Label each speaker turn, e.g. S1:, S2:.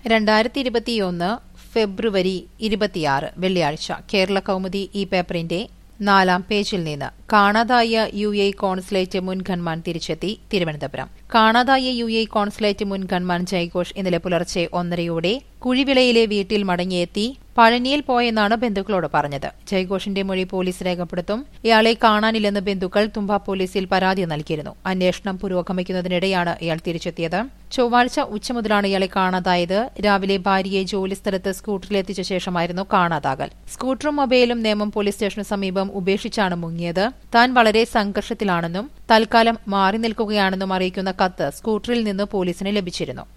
S1: രണ്ടായിരത്തി ഇരുപത്തിയൊന്ന് ഫെബ്രുവരി ഇരുപത്തിയാറ് വെള്ളിയാഴ്ച കേരള കൗമുദി ഈ പേപ്പറിന്റെ നാലാം പേജിൽ നിന്ന് കാണാതായ യു എ കോൺസുലേറ്റ് മുൻ ഗൺമാൻ തിരിച്ചെത്തി തിരുവനന്തപുരം കാണാതായ യു എ കോൺസുലേറ്റ് മുൻ ഗൺമാൻ ജയ്ഘോഷ് ഇന്നലെ പുലർച്ചെ ഒന്നരയോടെ കുഴിവിളയിലെ വീട്ടിൽ മടങ്ങിയെത്തി പഴനിയിൽ പോയെന്നാണ് ബന്ധുക്കളോട് പറഞ്ഞത് ജയ്ഘോഷിന്റെ മൊഴി പോലീസ് രേഖപ്പെടുത്തും ഇയാളെ കാണാനില്ലെന്ന് ബന്ധുക്കൾ തുമ്പ പോലീസിൽ പരാതി നൽകിയിരുന്നു അന്വേഷണം പുരോഗമിക്കുന്നതിനിടെയാണ് ഇയാൾ തിരിച്ചെത്തിയത് ചൊവ്വാഴ്ച ഉച്ച മുതലാണ് ഇയാളെ കാണാതായത് രാവിലെ ഭാര്യയെ ജോലിസ്ഥലത്ത് സ്കൂട്ടറിലെത്തിച്ച ശേഷമായിരുന്നു കാണാതാകൽ സ്കൂട്ടറും മൊബൈലും നേമം പോലീസ് സ്റ്റേഷന് സമീപം ഉപേക്ഷിച്ചാണ് മുങ്ങിയത് താൻ വളരെ സംഘർഷത്തിലാണെന്നും തൽക്കാലം മാറി നിൽക്കുകയാണെന്നും അറിയിക്കുന്ന കത്ത് സ്കൂട്ടറിൽ നിന്ന് പോലീസിന് ലഭിച്ചിരുന്നു